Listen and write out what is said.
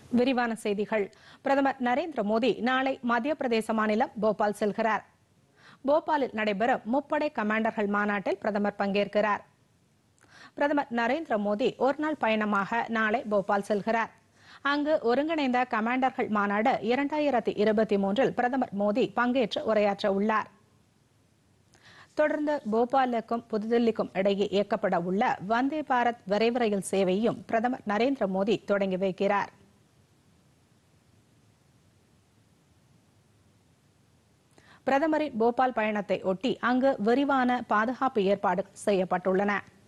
விரிவான செய்திகள் பிரதமர் நரேந்திர மோடி நாளை மத்திய பிரதேச மாநிலம் போபால் செல்கிறார் போபாலில் நடைபெறும் முப்படை கமாண்டர்கள் மாநாட்டில் பிரதமர் பங்கேற்கிறார் பிரதமர் நரேந்திர மோடி ஒருநாள் பயணமாக நாளை போபால் செல்கிறார் அங்கு ஒருங்கிணைந்த கமாண்டர்கள் மாநாடு இரண்டாயிரத்தி இருபத்தி மூன்றில் பிரதமர் மோடி பங்கேற்று உரையாற்ற உள்ளார் தொடர்ந்து போபாலுக்கும் புதுதில்லிக்கும் இடையே இயக்கப்பட உள்ள வந்தே பாரத் விரைவு ரயில் சேவையும் பிரதமர் நரேந்திர மோடி தொடங்கி வைக்கிறார் பிரதமரின் போபால் பயணத்தை ஒட்டி அங்கு விரிவான பாதுகாப்பு ஏற்பாடுகள் செய்யப்பட்டுள்ளன